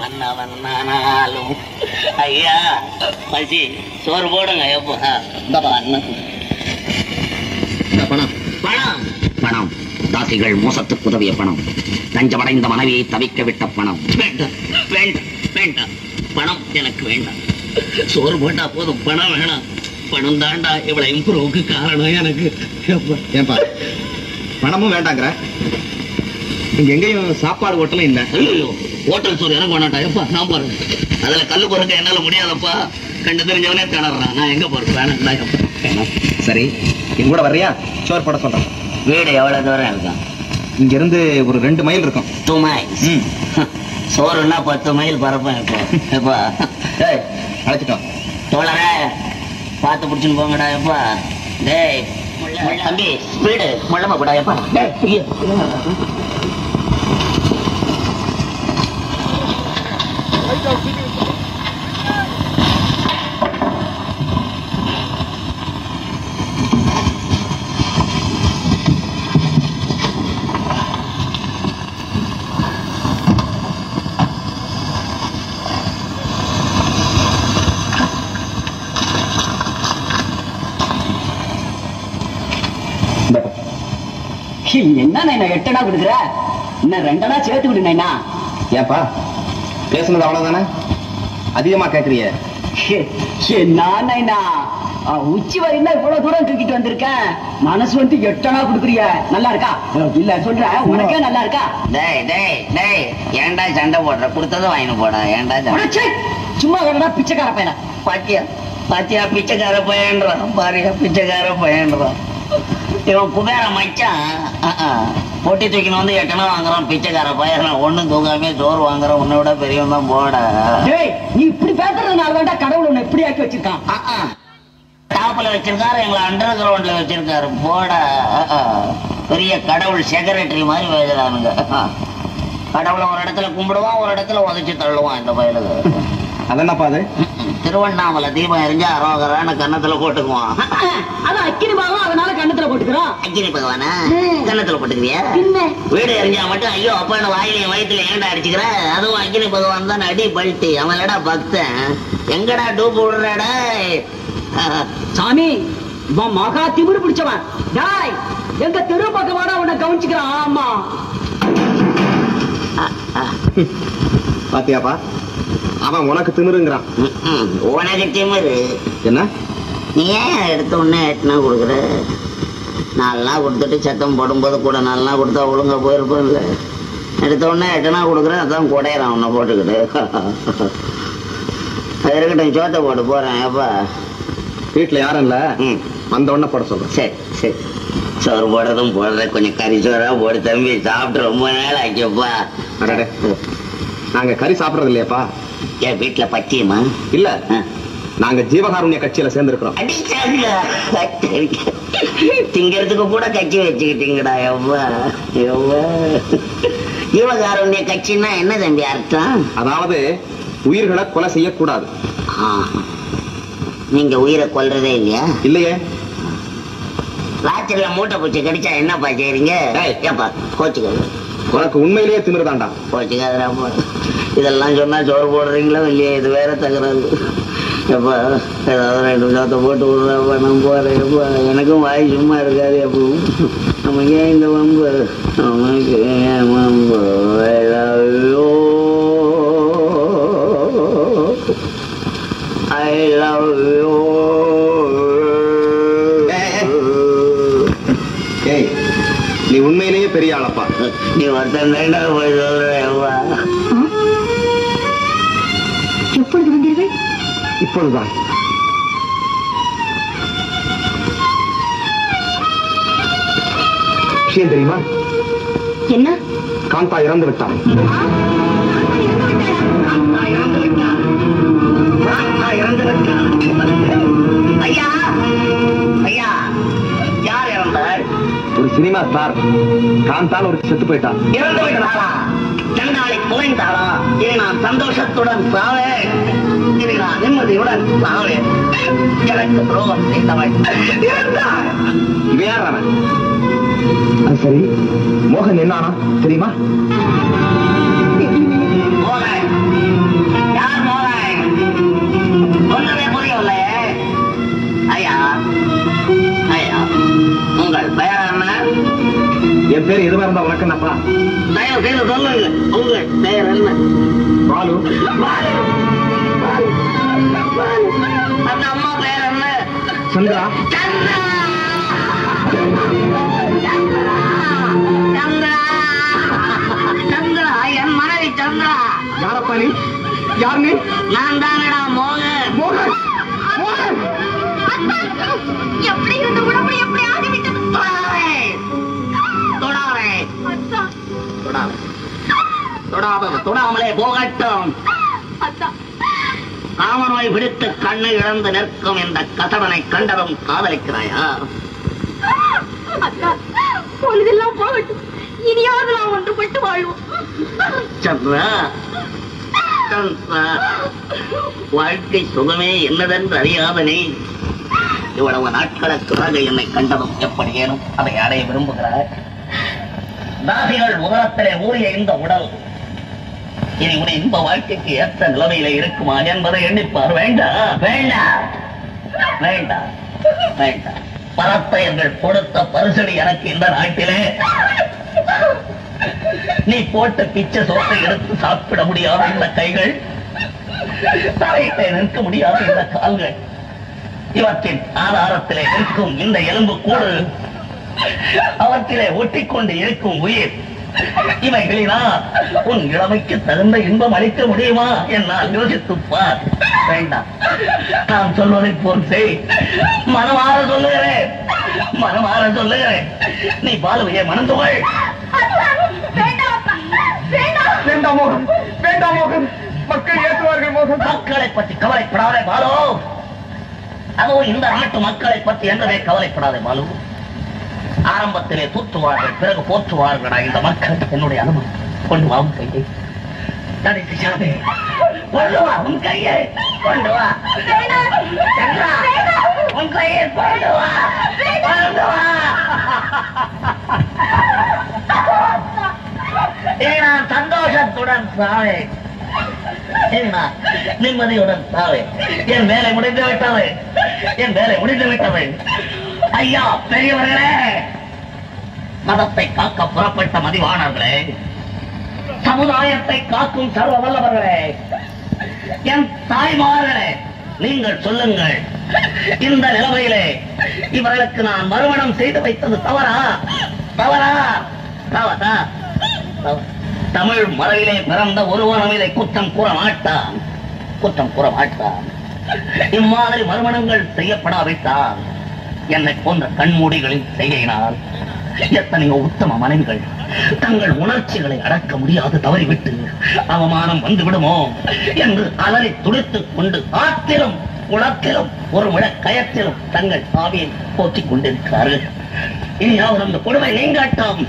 மன்னவன் நானாலும் ஐயா பசி சோறு போடுங்க எப்பா இந்தப்பா அண்ணன் இந்த பணம் பணம் பணம் தாசிகள் மோசத்துக்கு உதவிய பணம் தஞ்சமடைந்த மனைவியை தவிக்க விட்ட பணம் வேண்டாம் வேண்டாம் வேண்டாம் பணம் எனக்கு வேண்டாம் சோறு போட்டா போதும் பணம் வேணாம் பணம் தாண்டா இவ்வளவு இம்ப்ரூவுக்கு காரணம் எனக்கு எப்பா ஏன்பா பணமும் வேண்டாங்கிற இங்க எங்கேயும் சாப்பாடு ஹோட்டலும் இல்ல ஐயோ ஹோட்டல் சோறு எனக்கு வேணாட்டா எப்பா நான் பாருங்க அதுல கல்லு பொறுக்க என்னால முடியாதப்பா கண்டு தெரிஞ்சவனே திணறான் நான் எங்க போறது வேணாம் எப்பா வேணாம் சரி என் கூட வர்றியா சோறு போட சொல்றேன் வீடு எவ்வளவு தூரம் இருக்கும் இங்க இருந்து ஒரு ரெண்டு மைல் இருக்கும் டூ மைல்ஸ் ம். சோறுன்னா பத்து மைல் பரப்பேன் இப்போ எப்பா ஏய் அழைச்சிட்டோம் தோழரே பார்த்து பிடிச்சுன்னு போங்கடா எப்பா டேய் தம்பி ஸ்பீடு முள்ளமா கூடா எப்பா டேய், ஐயோ. என்ன நைனா எட்டடா கொடுக்குற இன்னும் ரெண்டடா சேர்த்து விடு நைனா ஏன்பா பேசுனது அவ்வளவுதானே அதிகமா கேக்குறிய என்ன நைனா ஆ, உச்சி வரையில இவ்வளவு தூரம் தூக்கிட்டு வந்திருக்கேன் மனசு வந்து எட்டனா கொடுக்குறிய நல்லா இருக்கா இல்ல சொல்றேன் உனக்கே நல்லா இருக்கா டேய் டேய் டேய் ஏன்டா சண்டை போடுற கொடுத்ததும் வாங்கிட்டு போடா ஏன்டா சண்டை அடச்சே, சும்மா வரடா பிச்சைக்கார பையனா பாத்தியா பாத்தியா பிச்சைக்கார பையன்றான் பாரியா பிச்சைக்கார பையன்றான் இவன் குபேர மச்சான் அஹ், அஹ். பொட்டி தூக்கின்னு வந்து எட்டனா வாங்குறான் பிச்சைக்கார பையன் ஒண்ணும் தூங்காமே சோறு வாங்குறான் உன்னை விட பெரியவன் தான் போட டேய் நீ இப்படி பேசுறதுனால தான்டா கடவுள் உன்னை இப்படி ஆக்கி வச்சிருக்கான் அஹ், அஹ். டாப்ல வச்சிருக்காரு எங்களை அண்டர் கிரவுண்ட்ல வச்சிருக்காரு போட அஹ், அஹ். பெரிய கடவுள் செக்ரட்டரி மாதிரி பேசுறானுங்க அஹ். கடவுளை ஒரு இடத்துல கும்பிடுவான் ஒரு இடத்துல உதைச்சு தள்ளுவான் இந்த பயலுக்கு அதென்னப்பா அது திருவண்ணாமலை தீபம் எரிஞ்சா அரோகரான கன்னத்துல போட்டுக்குவான் அதான் அக்கினி பாவம் அதனால கண்ணத்துல போட்டுக்கிறோம் அக்கினி பகவானா ம். கன்னத்துல போட்டுக்கிறியா பின்ன வீடு எரிஞ்சா மட்டும் ஐயோ அப்பா என்ன வாயிலையும் வயித்துல ஏன்டா அடிச்சுக்கிற அதுவும் அக்கினி பகவான் தான் அடி பல்ட்டி அவன் இல்லடா பக்தன் எங்கடா டூப்பு விடுறாடா சாமி இவன் மகா திமிரு பிடிச்சவன் டாய் எங்க தெரு பக்கமாடா உன்னை கவனிச்சுக்கிறான் ஆமா பாத்தியாப்பா அவன் உனக்கு திமிருங்கிறான் உனக்கு திமிரு என்ன நீ ஏன் எடுத்த உடனே எட்டுனா கொடுக்குற நாலு நாள் கொடுத்துட்டு சத்தம் போடும்போது கூட நாலு நாள் கொடுத்தா ஒழுங்கா போயிருப்போம்ல எடுத்த உடனே எட்டுனா கொடுக்குறேன் அதான் குடையிறான் உன்னை போட்டுக்கிட்டு அது இருக்கட்டும் சோத்தை போட்டு போறேன் எப்பா வீட்டுல யாரும் இல்ல ம் வந்த உடனே போட சொல்றேன் சரி சரி சோறு போடுறதும் போடுற கொஞ்சம் கறி சோறா போடு தம்பி சாப்பிட்டு ரொம்ப நாள் ஆச்சுப்பா அடடே. நாங்க கறி சாப்பிடுறது இல்லையாப்பா என் வீட்டுல பச்சியமா இல்ல நாங்க ஜீவகாருண்ய கட்சியில சேர்ந்திருக்கிறோம் அடிச்சாங்க திங்கிறதுக்கு கூட கட்சி வச்சுக்கிட்டீங்கடா எவ்வா எவ்வா ஜீவகாருண்ய கட்சின்னா என்ன தம்பி அர்த்தம் அதாவது உயிர்களை கொலை செய்யக்கூடாது ஆ. நீங்க உயிரை கொல்றதே இல்லையா இல்லையே ராத்திரில மூட்டை பூச்சி கடிச்சா என்னப்பா செய்றீங்க டேய். ஏப்பா கோச்சுக்காது உனக்கு உண்மையிலேயே திமிருதாண்டா கோச்சுக்காதரா இதெல்லாம் சொன்னா சோறு போடுறீங்களோ இல்லையா இது வேற தகராறு எப்பா ஏதாவது ரெண்டு சாத்தை போட்டு விடுறப்ப நான் போறேன் எப்பா எனக்கும் வாய் சும்மா இருக்காது எப்போ நமக்கு ஏன் இந்த வம்பு நமக்கு ஏன் வம்பு I love you. I love you. ஏய் நீ உண்மையிலேயே பெரிய ஆளப்பா நீ ஒருத்தன் தாண்டா போய் சொல்றேன்ப்பா எப்பொழுது வந்தீர்கள் இப்பொழுதுதான் விஷயம் தெரியுமா என்ன காந்தா இறந்து விட்டான் ஐயா ஐயா யார் இறந்தார் ஒரு சினிமா ஸ்டார் காந்தால் ஒரு செத்து போயிட்டான் இறந்து விட்டாளா சண்டாளி குலைந்தாளா இனி நான் சந்தோஷத்துடன் சாவேன் இனி நான் நிம்மதியுடன் சாவேன் எனக்கு துரோகம் செய்தவன் இறந்தார் இவன் யார் அவன் அது சரி மோகன் என்னானா தெரியுமா மோகன் உங்கள் பெயர் என்ன பாலு அந்த அம்மா பெயர் என்ன சந்திரா சந்திரா சந்திரா சந்திரா என் மனைவி சந்திரா யாரப்பா நீ யார் நீ நான் தானடா மோகன் மோகன் மோகன் எப்படி இருந்த உடம்பு எப்படி ஆகிவிட்டது தொடாதே தொடாதே அத்தா தொடாதே தொடாதது தொடாமலே போகட்டும் அத்தா காமநோய் பிடித்து கண்ணை இழந்து நிற்கும் இந்த கசவனை கண்டதும் காதலிக்கிறாயா அத்தா பொழுதெல்லாம் போகட்டும் இனியாவது நாம் ஒன்றுபட்டு வாழ்வோம் சந்திரா சந்திரா வாழ்க்கை சுகமே என்னதென்று அறியாத நீ இவ்வளவு நாட்களுக்கு பிறகு என்னை கண்டதும் எப்படி ஏனும் அதை அடைய விரும்புகிறாய் தாசிகள் உதரத்திலே ஊறிய இந்த உடல் இனி உன் இன்ப வாழ்க்கைக்கு ஏற்ற நிலைமையில இருக்குமா என்பதை எண்ணிப்பார் வேண்டாம் வேண்டாம் வேண்டாம் வேண்டாம் பரத்தையர்கள் கொடுத்த பரிசடி எனக்கு இந்த நாட்டிலே நீ போட்ட பிச்சை சோத்தை எடுத்து சாப்பிட முடியாத இந்த கைகள் தலையிலே நிற்க முடியாத இந்த கால்கள் இவற்றின் ஆதாரத்திலே நிற்கும் இந்த எலும்பு கூடு அவற்றிலே ஒட்டிக்கொண்டு இருக்கும் உயிர் இவைகளினா உன் இளமைக்கு தகுந்த இன்பம் அளிக்க முடியுமா என்னால் யோசித்துப் பார் வேண்டாம் நான் சொல்வதை போல் செய் மனமாற சொல்லுகிறேன் மனமாற சொல்லுகிறேன் நீ பாலுவையை மணந்துகள் வேண்டாம் அத்தா வேண்டாம் வேண்டாம் மோகன் வேண்டாம் மோகன் மக்கள் ஏற்றுவார்கள் மோகன் மக்களை பற்றி கவலைப்படாதே பாலு அதுவும் இந்த நாட்டு மக்களை பற்றி என்றதே கவலைப்படாதே பாலு ஆரம்பத்திலே தூற்றுவார்கள் பிறகு போற்றுவார்களா இந்த மக்கள் என்னுடைய அனுமதி கொண்டு வா உன் கையை தடை செய்யாதே கொண்டு வா உன் கையை கொண்டு வா சந்திரா, உன் கையை கொண்டு வா கொண்டு வா இனி நான் சந்தோஷத்துடன் சாவேன் என்ன நிம்மதியுடன் சாவே என் வேலை முடிந்து விட்டது என் வேலை முடிந்து விட்டது ஐயா பெரியவர்களே மதத்தை காக்க புறப்பட்ட மதிவாணர்களே சமுதாயத்தை காக்கும் சர்வ வல்லவர்களே என் தாய்மார்களே நீங்கள் சொல்லுங்கள் இந்த நிலைமையிலே இவர்களுக்கு நான் மறுமணம் செய்து வைத்தது தவறா தவறா தவறா தவறு. தமிழ் மறையிலே பிறந்த ஒருவனும் இதை குற்றம் கூற மாட்டான் குற்றம் கூற மாட்டான் இம்மாதிரி மறுமணங்கள் செய்யப்படாவிட்டால் என்னை போன்ற கண்மூடிகளின் செய்கையினால் எத்தனையோ உத்தம மனைவிகள் தங்கள் உணர்ச்சிகளை அடக்க முடியாது தவறிவிட்டு அவமானம் வந்து விடுமோ என்று அலறி துடித்துக் கொண்டு ஆத்திலும் குளத்திலும் ஒரு முழ கயத்திலும் தங்கள் ஆவியை போக்கிக் கொண்டிருக்கிறார்கள் இனியாவது அந்த கொடுமை நீங்காட்டம்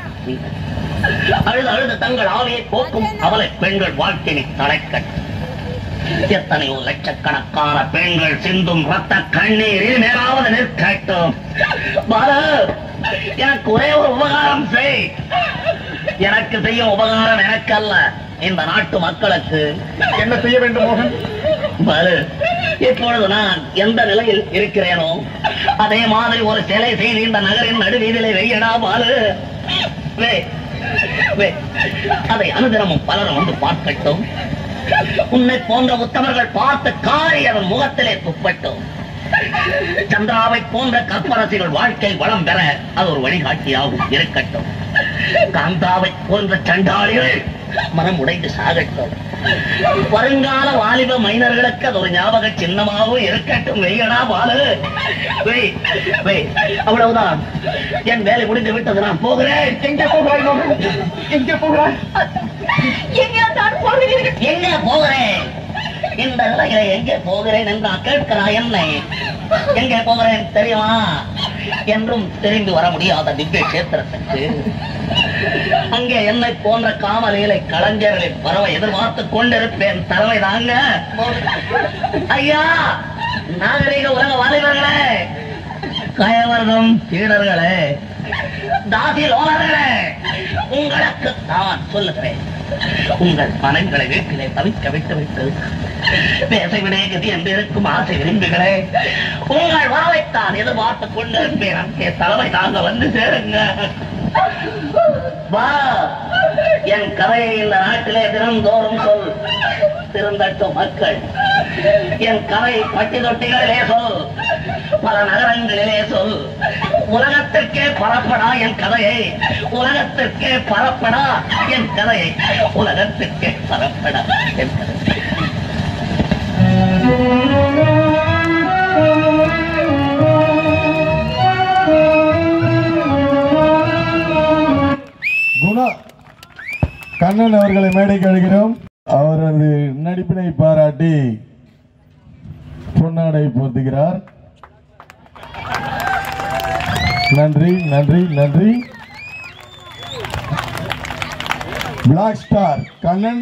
அழுது அழுது தங்கள் ஆவியை போக்கும் அவலை பெண்கள் வாழ்க்கையை தலைக்கட்டும் எத்தனையோ லட்சக்கணக்கான பெண்கள் சிந்தும் ரத்த கண்ணீரில் மேலாவது நிற்கட்டும் பாலு எனக்கு ஒரே ஒரு உபகாரம் செய் எனக்கு செய்யும் உபகாரம் எனக்கு அல்ல இந்த நாட்டு மக்களுக்கு என்ன செய்ய வேண்டும் மோகன் பாலு இப்பொழுது நான் எந்த நிலையில் இருக்கிறேனோ அதே மாதிரி ஒரு சிலை செய்து இந்த நகரின் நடுவீதிலே வெய்யடா பாலு வே வே அதை அனுதினமும் பலரும் வந்து பார்க்கட்டும் உன்னை போன்ற உத்தமர்கள் பார்த்து காரி அதன் முகத்திலே துப்பட்டும் சந்திராவை போன்ற கற்பரசிகள் வாழ்க்கை வளம் பெற அது ஒரு வழிகாட்டியாகவும் இருக்கட்டும் காந்தாவை போன்ற சண்டாளிகள் மனம் உடைந்து சாகட்டும் வருங்கால வாலிப மைனர்களுக்கு அது ஒரு ஞாபக சின்னமாகவும் இருக்கட்டும் வெய்யடா பாலு வெய் வெய் அவ்வளவுதான் என் வேலை முடிந்து விட்டது நான் போகிறேன் எங்கே போகிறாய் மோகன் எங்கே போகிறாய் எங்கே தான் போகிறீர்கள் எங்கே போகிறேன் இந்த நிலையில எங்கே போகிறேன் என்று நான் கேட்கிறாய் என்னை எங்கே போகிறேன் தெரியுமா என்றும் திரும்பி வர முடியாத திவ்ய கஷேத்திரத்துக்கு அங்கே என்னை போன்ற காமலீலை கலைஞர்களின் பறவை எதிர்பார்த்து கொண்டிருப்பேன் தலைமை தாங்க ஐயா நாகரிக உலக வாலிபர்களே கயவர்தம் சீடர்களே தாசி லோனர்களே உங்களுக்கு நான் சொல்லுகிறேன் உங்கள் மனங்களை வீட்டிலே தவிக்க விட்டு விட்டு பேச விடையகதி என்று இருக்கும் ஆசை விரும்புகளே உங்கள் வரவைத்தான் எதிர்பார்த்துக் கொண்டிருப்பேன் அங்கே தலைமை தாங்க வந்து சேருங்க வா என் கதையை இந்த நாட்டிலே தினந்தோறும் சொல் திருந்தட்டும் மக்கள் என் கதை பட்டி தொட்டிகளிலே சொல் பல நகரங்களிலே சொல் உலகத்திற்கே பரப்படா என் கதையை உலகத்திற்கே பரப்படா என் கதையை உலகத்திற்கே பரப்படா என் கதையை குணா கண்ணன் அவர்களை மேடைக்கு அழைக்கிறோம் அவரது நடிப்பினை பாராட்டி பொன்னாடை போர்த்துகிறார் நன்றி நன்றி நன்றி பிளாக் ஸ்டார் கண்ணன்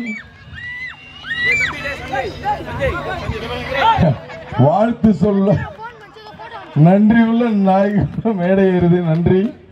வாழ்த்து சொல்ல நன்றி உள்ள நாய் மேடை ஏறுது நன்றி